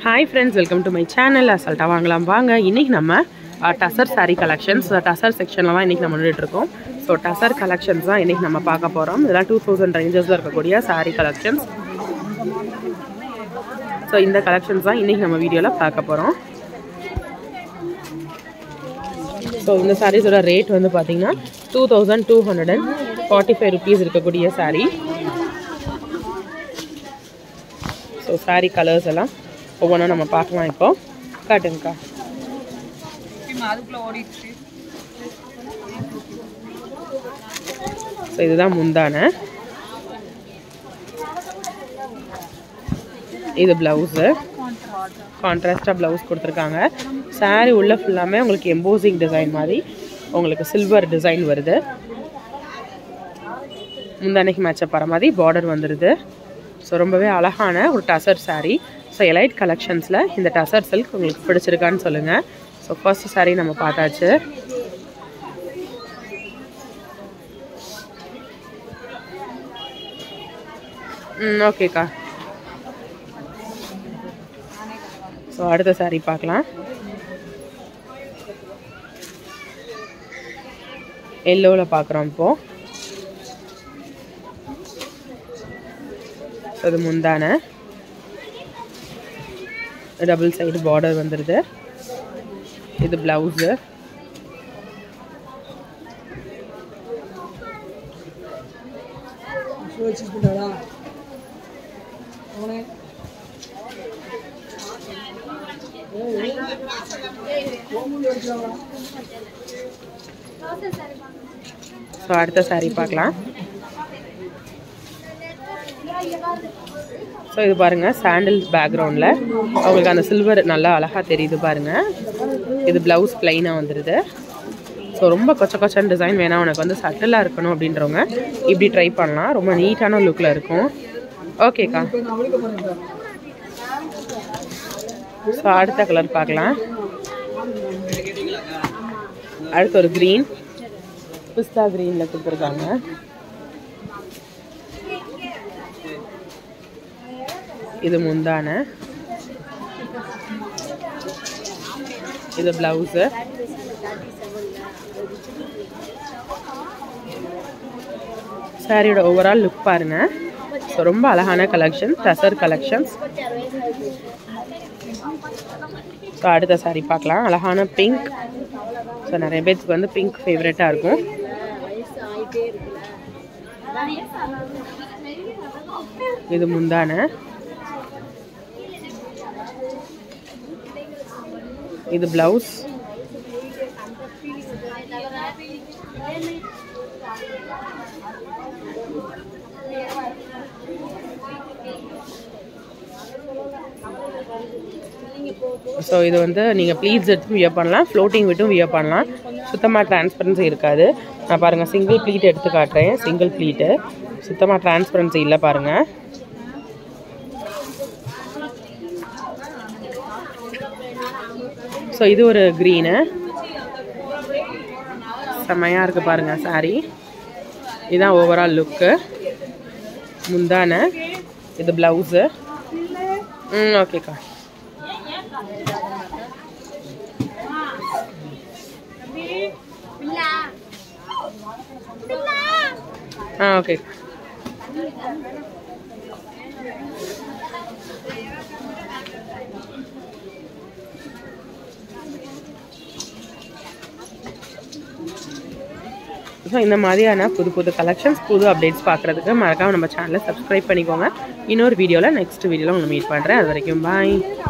hi friends welcome to my channel அசல்ட்டாக வாங்கலாம் வாங்க இன்றைக்கி நம்ம டசர் saree கலெக்ஷன்ஸ் டசர் செக்ஷனில் தான் இன்றைக்கி நம்ம வந்துட்டு இருக்கோம் ஸோ டசர் கலெக்ஷன்ஸ் தான் இன்றைக்கி நம்ம பார்க்க போகிறோம் இதெல்லாம் டூ தௌசண்ட் ரேஞ்சஸில் இருக்கக்கூடிய saree கலெக்ஷன்ஸ் ஸோ இந்த கலெக்ஷன்ஸ் தான் இன்றைக்கி நம்ம வீடியோவில் பார்க்க போகிறோம் ஸோ இந்த சாரீஸோட ரேட் வந்து பார்த்தீங்கன்னா two thousand two hundred and forty five rupees இருக்கக்கூடிய saree ஸோ saree கலர்ஸ் எல்லாம் ஒவ்வொன்றும் நம்ம பார்க்கலாம் இப்போ காட்டுங்கக்கா அதுக்குள்ள ஓடிடுச்சு ஸோ இதுதான் முந்தான இது ப்ளவுஸு கான்ட்ராஸ்டாக ப்ளவுஸ் கொடுத்துருக்காங்க saree உள்ள ஃபுல்லாமே உங்களுக்கு எம்போசிங் டிசைன் மாதிரி உங்களுக்கு சில்வர் டிசைன் வருது முந்தானைக்கு மேட்சப் வர மாதிரி பார்டர் வந்துடுது ஸோ ரொம்பவே அழகான ஒரு டசர் saree ஸோ எலைட் கலெக்ஷன்ஸில் இந்த டசர் சில்க் உங்களுக்கு பிடிச்சிருக்கான்னு சொல்லுங்கள் ஸோ ஃபர்ஸ்ட் saree நம்ம பார்த்தாச்சு ம் ஓகேக்கா ஸோ அடுத்த saree பார்க்கலாம் எல்லோவில் பார்க்குறோம் இப்போது ஸோ இது முந்தான டபுள் சைடு பார்டர் வந்துடுது இது ப்ளவுஸு ஸோ அடுத்த saree பார்க்கலாம் ஸோ இது பாருங்கள் சாண்டில் பேக்ரவுண்டில் அவங்களுக்கு அந்த சில்வர் நல்லா அழகாக தெரியுது பாருங்கள் இது ப்ளவுஸ் பிளைனாக வந்துடுது ஸோ ரொம்ப கொச்ச கொச்சன் டிசைன் வேணாம் உனக்கு வந்து சட்டிலாக இருக்கணும் அப்படின்றவங்க இப்படி ட்ரை பண்ணலாம் ரொம்ப நீட்டான லுக்கில் இருக்கும் ஓகேக்கா ஸோ அடுத்த கலர் பார்க்கலாம் அடுத்து ஒரு க்ரீன் பிஸ்தா க்ரீனில் கொடுத்துருக்காங்க இது முந்தான இது ப்ளவுஸு சாரியோட ஓவரால் லுக் பாருங்க ஸோ ரொம்ப அழகான கலெக்ஷன் டசர் கலெக்ஷன்ஸ் ஸோ அடுத்த சாரி பார்க்கலாம் அழகான பிங்க் ஸோ நிறைய பேருக்கு வந்து பிங்க் ஃபேவரட்டாக இருக்கும் இது முந்தான இது பிளவுஸ் ஸோ இது வந்து நீங்கள் ப்ளீட்ஸ் எடுத்து வியர் பண்ணலாம் ஃப்ளோட்டிங் விட்டும் வியர் பண்ணலாம் சுத்தமாக டிரான்ஸ்பரன்சி இருக்காது நான் பாருங்கள் சிங்கிள் ப்ளீட் எடுத்து காட்டுறேன் சிங்கிள் ப்ளீட்டு சுத்தமாக டிரான்ஸ்பரன்சி இல்லை பாருங்கள் ஸோ இது ஒரு க்ரீனு செம்மையாக இருக்குது பாருங்கள் சாரி இதுதான் ஓவரால் லுக்கு முந்தான இது ப்ளவுஸு ம் ஓகேக்கா ஆ ஓகே ஸோ இந்த மாதிரியான புது புது கலெக்ஷன்ஸ் புது அப்டேட்ஸ் பார்க்குறதுக்கு மறக்காம நம்ம சேனலை சப்ஸ்கிரைப் பண்ணிக்கோங்க இன்னொரு வீடியோவில் நெக்ஸ்ட் வீடியோவில் உங்களை மீட் பண்ணுறேன் அது வரைக்கும் பாய்